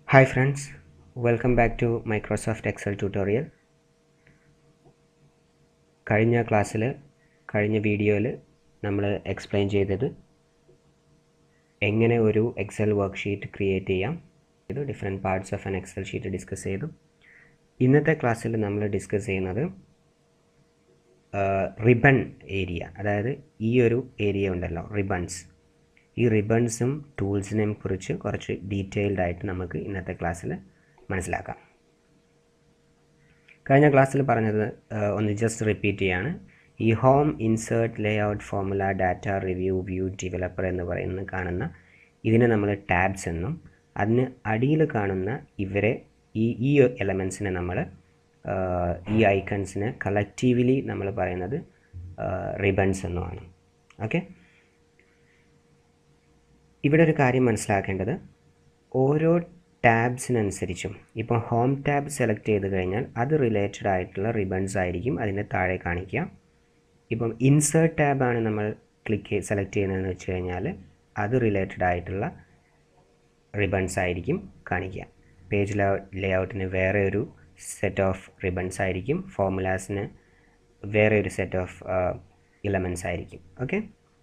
Hi friends, welcome back to Microsoft Excel tutorial. കഴിഞ്ഞ ക്ലാസ്സിൽ കഴിഞ്ഞ വീഡിയോയിൽ നമ്മൾ എക്സ്പ്ലെയിൻ ചെയ്തത് എങ്ങനെ ഒരു എക്സൽ വർക്ക്ഷീറ്റ് ക്രിയേറ്റ് ചെയ്യാം ഇത് different parts of an Excel sheet discuss ചെയ്തു ഇന്നത്തെ ക്ലാസ്സിൽ നമ്മൾ ഡിസ്കസ് ചെയ്യുന്നത് റിബൺ ഏരിയ അതായത് ഈ ഒരു ഏരിയ ഉണ്ടല്ലോ റിബൺസ് ഈ റിബൺസും ടൂൾസിനെയും കുറിച്ച് കുറച്ച് ഡീറ്റെയിൽഡ് ആയിട്ട് നമുക്ക് ഇന്നത്തെ ക്ലാസ്സിൽ മനസ്സിലാക്കാം കഴിഞ്ഞ ക്ലാസ്സിൽ പറഞ്ഞത് ഒന്ന് ജസ്റ്റ് റിപ്പീറ്റ് ചെയ്യാണ് ഈ home insert layout formula data review view developer എന്ന് പറയുന്ന കാണുന്ന ഇതിനെ നമ്മൾ ടാബ്സ് എന്നും അതിന് അടിയിൽ കാണുന്ന ഇവരെ ഈ ഈ എലമെൻസിനെ നമ്മൾ ഈ ഐക്കൺസിനെ കളക്റ്റീവ്ലി നമ്മൾ പറയുന്നത് റിബൺസ് എന്നുമാണ് ഓക്കെ ഇവിടെ ഒരു കാര്യം മനസ്സിലാക്കേണ്ടത് ഓരോ ടാബ്സിനനുസരിച്ചും ഇപ്പോൾ ഹോം ടാബ് സെലക്ട് ചെയ്ത് കഴിഞ്ഞാൽ അത് റിലേറ്റഡ് ആയിട്ടുള്ള റിബൺസ് ആയിരിക്കും അതിൻ്റെ താഴെ കാണിക്കുക ഇപ്പം ഇൻസേർട്ട് ടാബാണ് നമ്മൾ ക്ലിക്ക് സെലക്ട് ചെയ്യുന്നതെന്ന് വെച്ച് കഴിഞ്ഞാൽ അത് റിലേറ്റഡ് ആയിട്ടുള്ള റിബൺസ് ആയിരിക്കും കാണിക്കുക പേജ് ലേ ഔട്ടിന് വേറെ ഒരു സെറ്റ് ഓഫ് റിബൺസ് ആയിരിക്കും ഫോർമുലാസിന് വേറെ ഒരു സെറ്റ് ഓഫ് ഇലമെൻസ് ആയിരിക്കും ഓക്കെ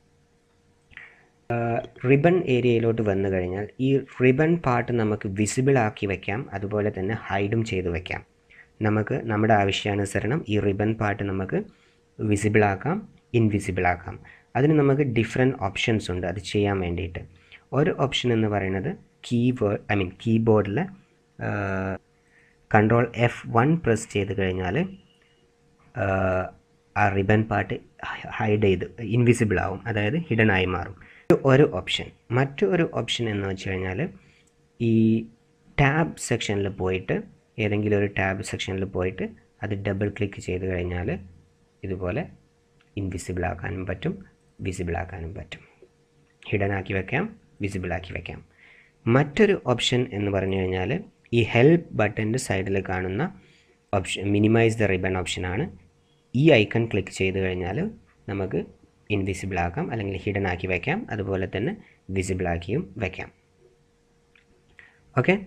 റിബൺ ഏരിയയിലോട്ട് വന്നു കഴിഞ്ഞാൽ ഈ റിബൺ പാർട്ട് നമുക്ക് വിസിബിൾ ആക്കി വെക്കാം അതുപോലെ തന്നെ ഹൈഡും ചെയ്ത് വെക്കാം നമുക്ക് നമ്മുടെ ആവശ്യാനുസരണം ഈ റിബൺ പാർട്ട് നമുക്ക് വിസിബിൾ ആക്കാം ഇൻവിസിബിൾ ആക്കാം അതിന് നമുക്ക് ഡിഫറെൻറ്റ് ഓപ്ഷൻസ് ഉണ്ട് അത് ചെയ്യാൻ വേണ്ടിയിട്ട് ഒരു ഓപ്ഷൻ എന്ന് പറയുന്നത് കീവേഡ് ഐ മീൻ കീബോർഡിൽ കൺട്രോൾ എഫ് വൺ പ്രസ് ചെയ്ത് കഴിഞ്ഞാൽ ആ റിബൺ പാർട്ട് ഹൈഡ് ചെയ്ത് ഇൻവിസിബിൾ ആവും അതായത് ഹിഡൻ ആയി മാറും ഒരു ഓപ്ഷൻ മറ്റൊരു ഓപ്ഷൻ എന്ന് വെച്ച് കഴിഞ്ഞാൽ ഈ ടാബ് സെക്ഷനിൽ പോയിട്ട് ഏതെങ്കിലും ഒരു ടാബ് സെക്ഷനിൽ പോയിട്ട് അത് ഡബിൾ ക്ലിക്ക് ചെയ്ത് കഴിഞ്ഞാൽ ഇതുപോലെ ഇൻവിസിബിൾ ആക്കാനും പറ്റും വിസിബിൾ ആക്കാനും പറ്റും ഹിഡൻ ആക്കി വെക്കാം വിസിബിൾ ആക്കി വെക്കാം മറ്റൊരു ഓപ്ഷൻ എന്ന് പറഞ്ഞു കഴിഞ്ഞാൽ ഈ ഹെൽപ്പ് ബട്ടൻ്റെ സൈഡിൽ കാണുന്ന ഓപ്ഷൻ മിനിമൈസ് ദ റിബൺ ഓപ്ഷനാണ് ഈ ഐക്കൺ ക്ലിക്ക് ചെയ്ത് കഴിഞ്ഞാൽ നമുക്ക് ഇൻവിസിബിൾ ആക്കാം അല്ലെങ്കിൽ ഹിഡൻ ആക്കി വയ്ക്കാം അതുപോലെ തന്നെ വിസിബിൾ ആക്കിയും വയ്ക്കാം ഓക്കെ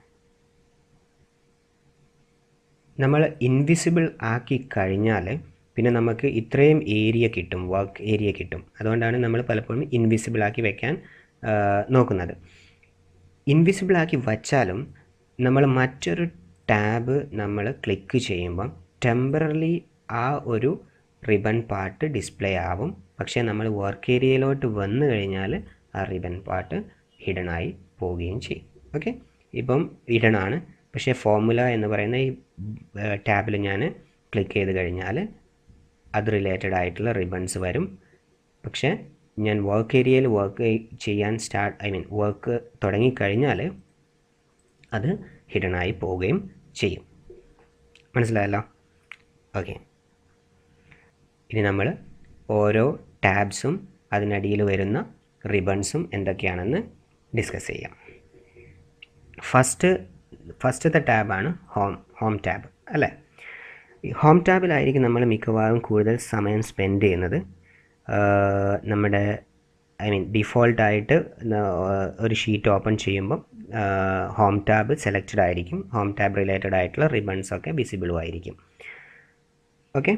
നമ്മൾ ഇൻവിസിബിൾ ആക്കി കഴിഞ്ഞാൽ പിന്നെ നമുക്ക് ഇത്രയും ഏരിയ കിട്ടും വർക്ക് ഏരിയ കിട്ടും അതുകൊണ്ടാണ് നമ്മൾ പലപ്പോഴും ഇൻവിസിബിൾ ആക്കി വെക്കാൻ നോക്കുന്നത് ഇൻവിസിബിൾ ആക്കി വച്ചാലും നമ്മൾ മറ്റൊരു ടാബ് നമ്മൾ ക്ലിക്ക് ചെയ്യുമ്പം ടെമ്പറലി ആ ഒരു റിബൺ പാർട്ട് ഡിസ്പ്ലേ ആവും പക്ഷേ നമ്മൾ വർക്ക് ഏരിയയിലോട്ട് വന്നു കഴിഞ്ഞാൽ ആ റിബൺ പാർട്ട് ഹിഡനായി പോവുകയും ചെയ്യും ഓക്കെ ഇപ്പം ഹിഡനാണ് പക്ഷേ ഫോർമുല എന്ന് പറയുന്ന ഈ ടാബിൽ ഞാൻ ക്ലിക്ക് ചെയ്ത് കഴിഞ്ഞാൽ അത് റിലേറ്റഡ് ആയിട്ടുള്ള റിബൺസ് വരും പക്ഷേ ഞാൻ വർക്ക് ഏരിയയിൽ വർക്ക് ചെയ്യാൻ സ്റ്റാർട്ട് ഐ മീൻ വർക്ക് തുടങ്ങിക്കഴിഞ്ഞാൽ അത് ഹിഡനായി പോവുകയും ചെയ്യും മനസ്സിലായല്ലോ ഓക്കെ ഇനി നമ്മൾ ഓരോ ടാബ്സും അതിനടിയിൽ വരുന്ന റിബൺസും എന്തൊക്കെയാണെന്ന് ഡിസ്കസ് ചെയ്യാം ഫസ്റ്റ് ഫസ്റ്റത്തെ ടാബാണ് ഹോം ഹോം ടാബ് അല്ലേ ഈ ഹോം ടാബിലായിരിക്കും നമ്മൾ മിക്കവാറും കൂടുതൽ സമയം സ്പെൻഡ് ചെയ്യുന്നത് നമ്മുടെ ഐ മീൻ ഡിഫോൾട്ടായിട്ട് ഒരു ഷീറ്റ് ഓപ്പൺ ചെയ്യുമ്പം ഹോം ടാബ് സെലക്റ്റഡ് ആയിരിക്കും ഹോം ടാബ് റിലേറ്റഡ് ആയിട്ടുള്ള റിബൺസ് ഒക്കെ വിസിബിളും ആയിരിക്കും ഓക്കെ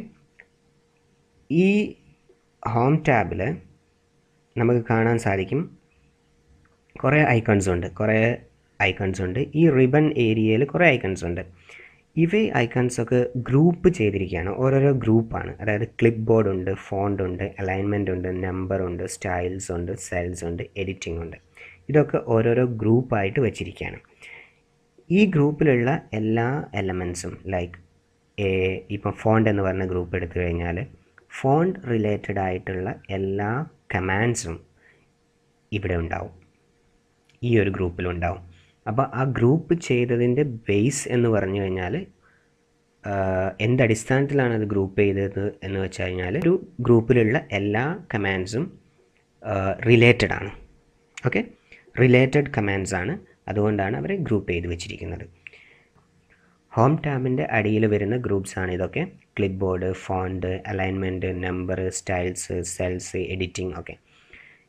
ഈ ഹോം ടാബിൽ നമുക്ക് കാണാൻ സാധിക്കും കുറേ ഐക്കൺസ് ഉണ്ട് കുറേ ഐക്കൺസ് ഉണ്ട് ഈ റിബൺ ഏരിയയിൽ കുറേ ഐക്കൺസ് ഉണ്ട് ഇവ ഐക്കൺസ് ഒക്കെ ഗ്രൂപ്പ് ചെയ്തിരിക്കുകയാണ് ഓരോരോ ഗ്രൂപ്പാണ് അതായത് ക്ലിപ്പ് ബോർഡ് ഉണ്ട് ഫോണ്ട് ഉണ്ട് അലൈൻമെൻ്റ് ഉണ്ട് നമ്പർ ഉണ്ട് സ്റ്റൈൽസ് ഉണ്ട് സെൽസ് ഉണ്ട് എഡിറ്റിംഗ് ഉണ്ട് ഇതൊക്കെ ഓരോരോ ഗ്രൂപ്പായിട്ട് വെച്ചിരിക്കുകയാണ് ഈ ഗ്രൂപ്പിലുള്ള എല്ലാ എലമെൻസും ലൈക്ക് ഇപ്പം ഫോണ്ട് എന്ന് പറഞ്ഞ ഗ്രൂപ്പ് എടുത്തു കഴിഞ്ഞാൽ ഫോണ്ട് റിലേറ്റഡ് ആയിട്ടുള്ള എല്ലാ കമാൻഡ്സും ഇവിടെ ഉണ്ടാവും ഈ ഒരു ഗ്രൂപ്പിലുണ്ടാവും അപ്പോൾ ആ ഗ്രൂപ്പ് ചെയ്തതിൻ്റെ ബേസ് എന്ന് പറഞ്ഞു കഴിഞ്ഞാൽ എന്തടിസ്ഥാനത്തിലാണ് അത് ഗ്രൂപ്പ് ചെയ്തത് എന്ന് വെച്ച് കഴിഞ്ഞാൽ ഒരു ഗ്രൂപ്പിലുള്ള എല്ലാ കമാൻഡ്സും റിലേറ്റഡ് ആണ് ഓക്കെ റിലേറ്റഡ് കമാൻഡ്സ് ആണ് അതുകൊണ്ടാണ് അവരെ ഗ്രൂപ്പ് ചെയ്ത് വെച്ചിരിക്കുന്നത് ഹോം ടാബിൻ്റെ അടിയിൽ വരുന്ന ഗ്രൂപ്പ്സ് ആണ് ഇതൊക്കെ clipboard font alignment number styles cells editing ഒക്കെ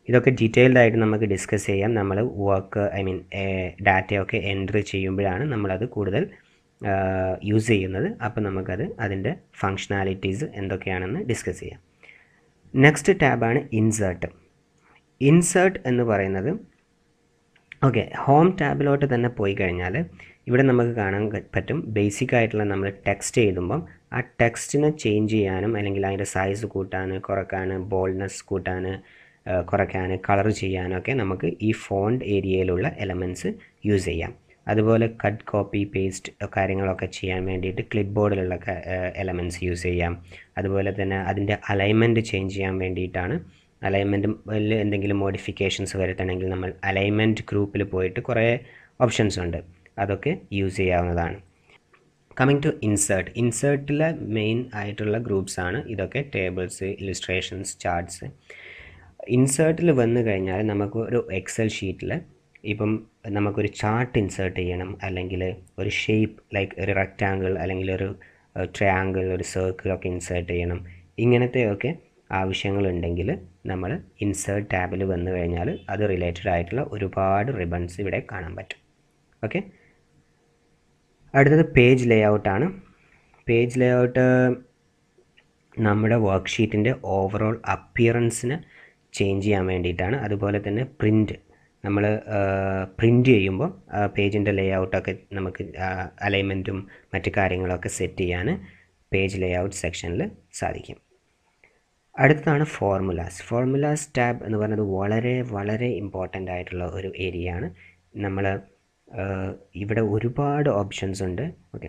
ഇതൊക്കെ ഡീറ്റെയിൽഡ് ആയിട്ട് നമുക്ക് ഡിസ്കസ് ചെയ്യാം നമ്മൾ വർക്ക് ഐ മീൻ ഡാറ്റയൊക്കെ എൻട്രി ചെയ്യുമ്പോഴാണ് നമ്മളത് കൂടുതൽ യൂസ് ചെയ്യുന്നത് അപ്പോൾ നമുക്കത് അതിൻ്റെ ഫങ്ഷനാലിറ്റീസ് എന്തൊക്കെയാണെന്ന് ഡിസ്കസ് ചെയ്യാം നെക്സ്റ്റ് ടാബാണ് ഇൻസേർട്ട് ഇൻസേർട്ട് എന്ന് പറയുന്നത് ഓക്കെ ഹോം ടാബിലോട്ട് തന്നെ പോയി കഴിഞ്ഞാൽ ഇവിടെ നമുക്ക് കാണാൻ ക- പറ്റും ബേസിക് ആയിട്ടുള്ള നമ്മൾ ടെക്സ്റ്റ് എഴുതുമ്പം ആ ടെക്സ്റ്റിനെ ചേഞ്ച് ചെയ്യാനും അല്ലെങ്കിൽ അതിൻ്റെ സൈസ് കൂട്ടാൻ കുറക്കാൻ ബോൾഡ്നെസ് കൂട്ടാൻ കുറയ്ക്കാൻ കളർ ചെയ്യാനൊക്കെ നമുക്ക് ഈ ഫോണ്ട് ഏരിയയിലുള്ള എലമെൻറ്റ്സ് യൂസ് ചെയ്യാം അതുപോലെ കട്ട് കോപ്പി പേസ്റ്റ് കാര്യങ്ങളൊക്കെ ചെയ്യാൻ വേണ്ടിയിട്ട് ക്ലിപ്പ് ബോർഡിലുള്ള എലമെൻറ്റ്സ് യൂസ് ചെയ്യാം അതുപോലെ തന്നെ അതിൻ്റെ അലൈൻമെൻറ്റ് ചേഞ്ച് ചെയ്യാൻ വേണ്ടിയിട്ടാണ് അലൈൻമെൻറ്റിൽ എന്തെങ്കിലും മോഡിഫിക്കേഷൻസ് വരുത്തണമെങ്കിൽ നമ്മൾ അലൈൻമെൻറ്റ് ഗ്രൂപ്പിൽ പോയിട്ട് കുറേ ഓപ്ഷൻസ് ഉണ്ട് അതൊക്കെ യൂസ് ചെയ്യാവുന്നതാണ് കമ്മിങ് ടു ഇൻസേർട്ട് ഇൻസേർട്ടിലെ മെയിൻ ആയിട്ടുള്ള ഗ്രൂപ്പ്സ് ആണ് ഇതൊക്കെ ടേബിൾസ് ഇലിസ്ട്രേഷൻസ് ചാർട്ട്സ് ഇൻസേർട്ടിൽ വന്നു കഴിഞ്ഞാൽ നമുക്ക് ഒരു എക്സൽ ഷീറ്റിൽ ഇപ്പം നമുക്കൊരു ചാർട്ട് ഇൻസേർട്ട് ചെയ്യണം അല്ലെങ്കിൽ ഒരു ഷേപ്പ് ലൈക്ക് ഒരു റെക്റ്റാങ്കിൾ അല്ലെങ്കിൽ ഒരു ട്രയാങ്കിൾ ഒരു സർക്കിളൊക്കെ ഇൻസേർട്ട് ചെയ്യണം ഇങ്ങനത്തെയൊക്കെ ആവശ്യങ്ങളുണ്ടെങ്കിൽ നമ്മൾ ഇൻസേർട്ട് ടാബിൽ വന്നു കഴിഞ്ഞാൽ അത് റിലേറ്റഡ് ആയിട്ടുള്ള ഒരുപാട് റിബൺസ് ഇവിടെ കാണാൻ പറ്റും ഓക്കെ അടുത്തത് പേജ് ലേഔട്ടാണ് പേജ് ലേഔട്ട് നമ്മുടെ വർക്ക്ഷീറ്റിൻ്റെ ഓവറോൾ അപ്പിയറൻസിന് ചേഞ്ച് ചെയ്യാൻ വേണ്ടിയിട്ടാണ് അതുപോലെ തന്നെ പ്രിൻ്റ് നമ്മൾ പ്രിൻ്റ് ചെയ്യുമ്പോൾ പേജിൻ്റെ ലേഔട്ടൊക്കെ നമുക്ക് അലൈൻമെൻറ്റും മറ്റു കാര്യങ്ങളൊക്കെ സെറ്റ് ചെയ്യാൻ പേജ് ലേഔട്ട് സെക്ഷനിൽ സാധിക്കും അടുത്തതാണ് ഫോർമുലാസ് ഫോർമുലാസ് ടാബ് എന്ന് പറയുന്നത് വളരെ വളരെ ഇമ്പോർട്ടൻ്റ് ആയിട്ടുള്ള ഒരു ഏരിയ ആണ് നമ്മൾ ഇവിടെ ഒരുപാട് ഓപ്ഷൻസ് ഉണ്ട് ഓക്കെ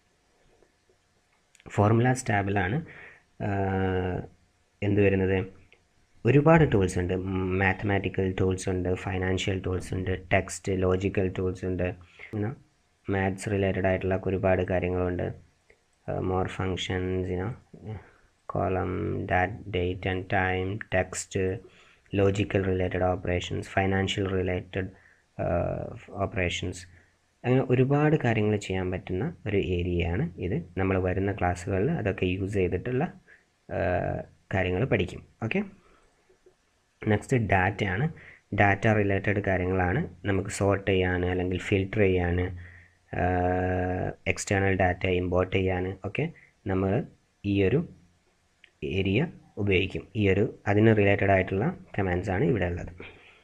ഫോർമുലാസ് ടാബിലാണ് എന്ത് വരുന്നത് ഒരുപാട് ടൂൾസ് ഉണ്ട് മാത്തമാറ്റിക്കൽ ടൂൾസ് ഉണ്ട് ഫൈനാൻഷ്യൽ ടൂൾസ് ഉണ്ട് ടെക്സ്റ്റ് ലോജിക്കൽ ടൂൾസ് ഉണ്ട് മാത്സ് റിലേറ്റഡ് ആയിട്ടുള്ള ഒരുപാട് കാര്യങ്ങളുണ്ട് more functions you know column date date and time text logical related operations financial related operations അങ്ങനെ ഒരുപാട് കാര്യങ്ങൾ ചെയ്യാൻ പറ്റുന്ന ഒരു ഏരിയയാണ് ഇത് നമ്മൾ വരുന്ന ക്ലാസ്സുകളിൽ അതൊക്കെ യൂസ് ചെയ്തിട്ടുള്ള കാര്യങ്ങൾ പഠിക്കും ഓക്കെ നെക്സ്റ്റ് ഡാറ്റയാണ് ഡാറ്റ റിലേറ്റഡ് കാര്യങ്ങളാണ് നമുക്ക് സോർട്ട് ചെയ്യാൻ അല്ലെങ്കിൽ ഫിൽട്ടർ ചെയ്യാൻ എക്സ്റ്റേണൽ ഡാറ്റ ഇമ്പോർട്ട് ചെയ്യാൻ ഒക്കെ നമ്മൾ ഈ ഒരു ഏരിയ ഉപയോഗിക്കും ഈ ഒരു അതിന് റിലേറ്റഡ് ആയിട്ടുള്ള കമാൻഡ്സ് ആണ് ഇവിടെ ഉള്ളത്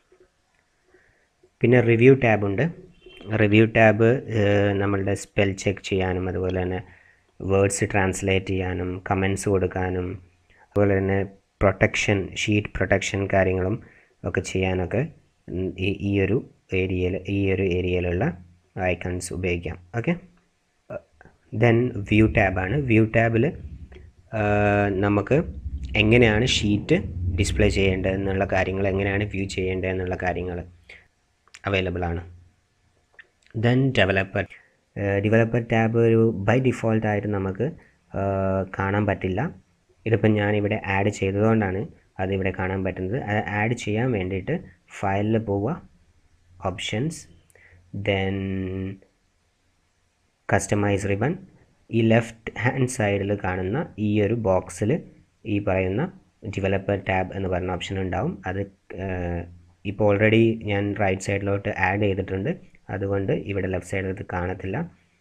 പിന്നെ റിവ്യൂ ടാബ് ഉണ്ട് റിവ്യൂ ടാബ് നമ്മളുടെ സ്പെൽ ചെക്ക് ചെയ്യാനും അതുപോലെ തന്നെ വേർഡ്സ് ട്രാൻസ്ലേറ്റ് ചെയ്യാനും കമൻസ് കൊടുക്കാനും അതുപോലെ തന്നെ പ്രൊട്ടക്ഷൻ ഷീറ്റ് പ്രൊട്ടക്ഷൻ കാര്യങ്ങളും ഒക്കെ ചെയ്യാനൊക്കെ ഈ ഈ ഒരു ഏരിയയിൽ ഈ ഒരു ഏരിയയിലുള്ള ഐക്കൺസ് ഉപയോഗിക്കാം ഓക്കെ ദെൻ വ്യൂ ടാബാണ് വ്യൂ ടാബിൽ നമുക്ക് എങ്ങനെയാണ് ഷീറ്റ് ഡിസ്പ്ലേ ചെയ്യേണ്ടത് എന്നുള്ള കാര്യങ്ങൾ എങ്ങനെയാണ് വ്യൂ ചെയ്യേണ്ടത് എന്നുള്ള കാര്യങ്ങൾ അവൈലബിൾ ആണ് ദെൻ ഡെവലപ്പർ ഡെവലപ്പർ ടാബ് ഒരു ബൈ ഡിഫോൾട്ടായിട്ട് നമുക്ക് കാണാൻ പറ്റില്ല ഇതിപ്പോൾ ഞാനിവിടെ ആഡ് ചെയ്തതുകൊണ്ടാണ് അതിവിടെ കാണാൻ പറ്റുന്നത് അത് ആഡ് ചെയ്യാൻ വേണ്ടിയിട്ട് ഫയലിൽ പോവുക ഓപ്ഷൻസ് ദെൻ കസ്റ്റമൈസ് റിബൺ ഈ ലെഫ്റ്റ് ഹാൻഡ് സൈഡിൽ കാണുന്ന ഈ ഒരു ബോക്സിൽ ഈ പറയുന്ന ഡെവലപ്പർ ടാബ് എന്ന് പറയുന്ന ഓപ്ഷൻ ഉണ്ടാവും അത് ഇപ്പോൾ ഓൾറെഡി ഞാൻ റൈറ്റ് സൈഡിലോട്ട് ആഡ് ചെയ്തിട്ടുണ്ട് അതുകൊണ്ട് ഇവിടെ ലെഫ്റ്റ് സൈഡിൽ ഇത് കാണത്തില്ല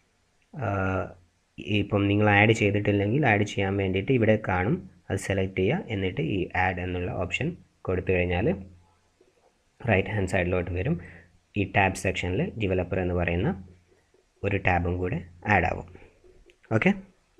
ഇപ്പം നിങ്ങൾ ആഡ് ചെയ്തിട്ടില്ലെങ്കിൽ ആഡ് ചെയ്യാൻ വേണ്ടിയിട്ട് ഇവിടെ കാണും അത് സെലക്ട് ചെയ്യുക എന്നിട്ട് ഈ ആഡ് എന്നുള്ള ഓപ്ഷൻ കൊടുത്തു കഴിഞ്ഞാൽ റൈറ്റ് ഹാൻഡ് സൈഡിലോട്ട് വരും ഈ ടാബ് സെക്ഷനിൽ ഡെവലപ്പർ എന്ന് പറയുന്ന ഒരു ടാബും കൂടെ ആഡ് ആവും ഓക്കെ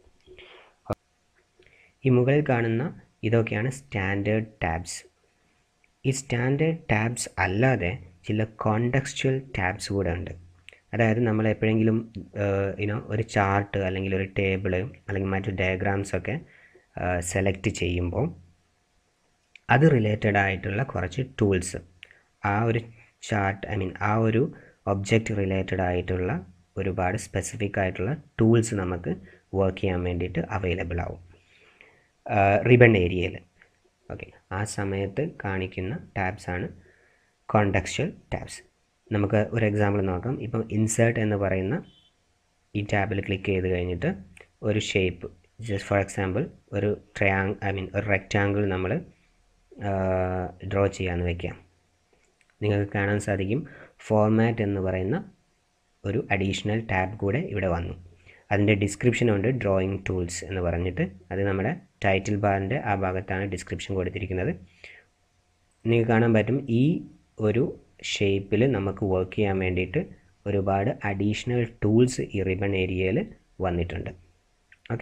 ഈ മുകളിൽ കാണുന്ന ഇതൊക്കെയാണ് സ്റ്റാൻഡേർഡ് ടാബ്സ് ഈ സ്റ്റാൻഡേർഡ് ടാബ്സ് അല്ലാതെ ചില കോണ്ടക്സ്ച്വൽ ടാബ്സ് കൂടെ ഉണ്ട് അതായത് നമ്മൾ എപ്പോഴെങ്കിലും യുനോ ഒരു ചാർട്ട് അല്ലെങ്കിൽ ഒരു ടേബിൾ അല്ലെങ്കിൽ മറ്റു ഡയഗ്രാംസ് ഒക്കെ സെലക്ട് ചെയ്യുമ്പോൾ അത് റിലേറ്റഡ് ആയിട്ടുള്ള കുറച്ച് ടൂൾസ് ആ ഒരു ചാർട്ട് ഐ മീൻ ആ ഒരു ഒബ്ജക്റ്റ് റിലേറ്റഡ് ആയിട്ടുള്ള ഒരുപാട് സ്പെസിഫിക് ആയിട്ടുള്ള ടൂൾസ് നമുക്ക് വർക്ക് ചെയ്യാൻ വേണ്ടിയിട്ട് അവൈലബിൾ ആവും റിബൺ ഏരിയയിൽ ഓക്കെ ആ സമയത്ത് കാണിക്കുന്ന ടാബ്സ് ആണ് കോണ്ടക്സ്ച്വൽ ടാബ്സ് നമുക്ക് ഒരു എക്സാമ്പിൾ നോക്കാം ഇപ്പം ഇൻസേർട്ട് എന്ന് പറയുന്ന ഈ ടാബിൽ ക്ലിക്ക് ചെയ്ത് കഴിഞ്ഞിട്ട് ഒരു ഷേപ്പ് ജസ്റ്റ് ഫോർ എക്സാമ്പിൾ ഒരു ട്രയാങ് ഐ മീൻ ഒരു റെക്റ്റാങ്കിൾ നമ്മൾ ഡ്രോ ചെയ്യാമെന്ന് വയ്ക്കാം നിങ്ങൾക്ക് കാണാൻ സാധിക്കും ഫോർമാറ്റ് എന്ന് പറയുന്ന ഒരു അഡീഷണൽ ടാബ് കൂടെ ഇവിടെ വന്നു അതിൻ്റെ ഡിസ്ക്രിപ്ഷനുണ്ട് ഡ്രോയിങ് ടൂൾസ് എന്ന് പറഞ്ഞിട്ട് അത് നമ്മുടെ ടൈറ്റിൽ ബാറിൻ്റെ ആ ഭാഗത്താണ് ഡിസ്ക്രിപ്ഷൻ കൊടുത്തിരിക്കുന്നത് നിങ്ങൾക്ക് കാണാൻ പറ്റും ഈ ഒരു ഷേപ്പിൽ നമുക്ക് വർക്ക് ചെയ്യാൻ വേണ്ടിയിട്ട് ഒരുപാട് അഡീഷണൽ ടൂൾസ് ഈ റിബൺ ഏരിയയിൽ വന്നിട്ടുണ്ട് ഓക്കെ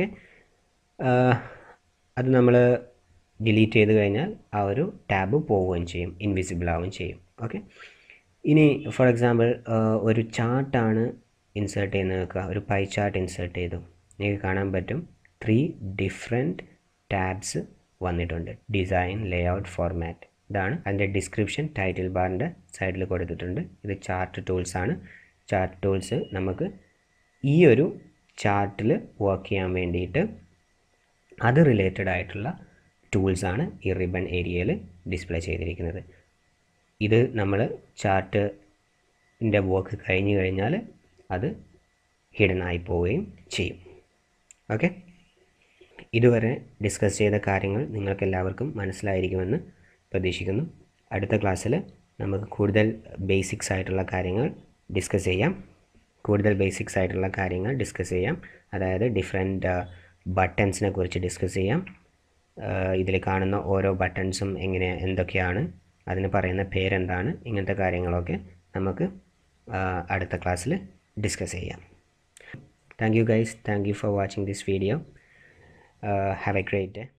അത് നമ്മൾ ഡിലീറ്റ് ചെയ്ത് കഴിഞ്ഞാൽ ആ ഒരു ടാബ് പോവുകയും ചെയ്യും ഇൻവിസിബിൾ ആവുകയും ചെയ്യും ഓക്കെ ഇനി ഫോർ എക്സാമ്പിൾ ഒരു ചാർട്ടാണ് ഇൻസേർട്ട് ചെയ്യുന്നത് വെക്കുക ഒരു പൈ ചാർട്ട് ഇൻസേർട്ട് ചെയ്തു നിങ്ങൾക്ക് കാണാൻ പറ്റും ത്രീ ഡിഫറെൻറ്റ് ടാബ്സ് വന്നിട്ടുണ്ട് ഡിസൈൻ ലേഔട്ട് ഫോർമാറ്റ് ഇതാണ് അതിൻ്റെ ഡിസ്ക്രിപ്ഷൻ ടൈറ്റിൽ ബാറിൻ്റെ സൈഡിൽ കൊടുത്തിട്ടുണ്ട് ഇത് ചാർട്ട് ടൂൾസ് ആണ് ചാർട്ട് ടൂൾസ് നമുക്ക് ഈ ഒരു ചാർട്ടിൽ വർക്ക് ചെയ്യാൻ വേണ്ടിയിട്ട് അത് റിലേറ്റഡ് ആയിട്ടുള്ള ടൂൾസാണ് ഈ റിബൺ ഏരിയയിൽ ഡിസ്പ്ലേ ചെയ്തിരിക്കുന്നത് ഇത് നമ്മൾ ചാർട്ടിൻ്റെ വർക്ക് കഴിഞ്ഞ് കഴിഞ്ഞാൽ അത് ഹിഡൻ ആയി പോവുകയും ചെയ്യും ഓക്കെ ഇതുവരെ ഡിസ്കസ് ചെയ്ത കാര്യങ്ങൾ നിങ്ങൾക്ക് എല്ലാവർക്കും മനസ്സിലായിരിക്കുമെന്ന് പ്രതീക്ഷിക്കുന്നു അടുത്ത ക്ലാസ്സിൽ നമുക്ക് കൂടുതൽ ബേസിക്സ് ആയിട്ടുള്ള കാര്യങ്ങൾ ഡിസ്കസ് ചെയ്യാം കൂടുതൽ ബേസിക്സ് ആയിട്ടുള്ള കാര്യങ്ങൾ ഡിസ്കസ് ചെയ്യാം അതായത് ഡിഫറെൻറ്റ് ബട്ടൺസിനെ കുറിച്ച് ഡിസ്കസ് ചെയ്യാം ഇതിൽ കാണുന്ന ഓരോ ബട്ടൺസും എങ്ങനെ എന്തൊക്കെയാണ് അതിന് പറയുന്ന പേരെന്താണ് ഇങ്ങനത്തെ കാര്യങ്ങളൊക്കെ നമുക്ക് അടുത്ത ക്ലാസ്സിൽ ഡിസ്കസ് ചെയ്യാം thank you guys thank you for watching this video have a great day